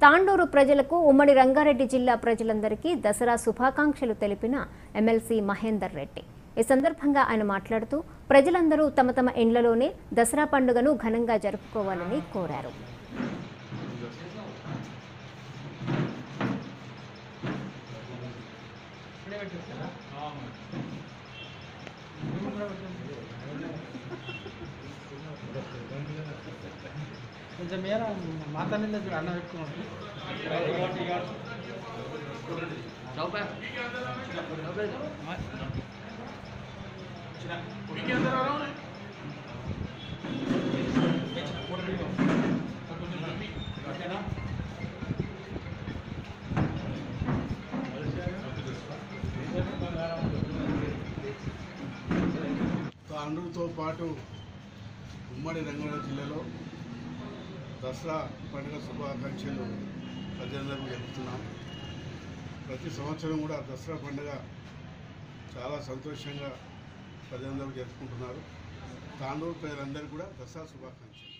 తాండూరు ప్రజలకు ఉమ్మడి రంగారెడ్డి జిల్లా ప్రజలందరికీ దసరా శుభాకాంక్షలు తెలిపిన ఎమ్మెల్సీ మహేందర్ రెడ్డి ఈ సందర్భంగా ఆయన మాట్లాడుతూ ప్రజలందరూ తమ తమ ఇండ్లలోనే దసరా పండుగను ఘనంగా జరుపుకోవాలని కోరారు కొంచెం మేర మాత మీద చూడు అన్న పెట్టుకున్నాడు తాండూరుతో పాటు ఉమ్మడి రంగారెడ్డి జిల్లాలో దసరా పండుగ శుభాకాంక్షలు ప్రజలందరూ జరుపుతున్నాం ప్రతి సంవత్సరం కూడా దసరా పండుగ చాలా సంతోషంగా ప్రజలందరూ జరుపుకుంటున్నారు తాండూరు ప్రజలందరూ కూడా దసరా శుభాకాంక్షలు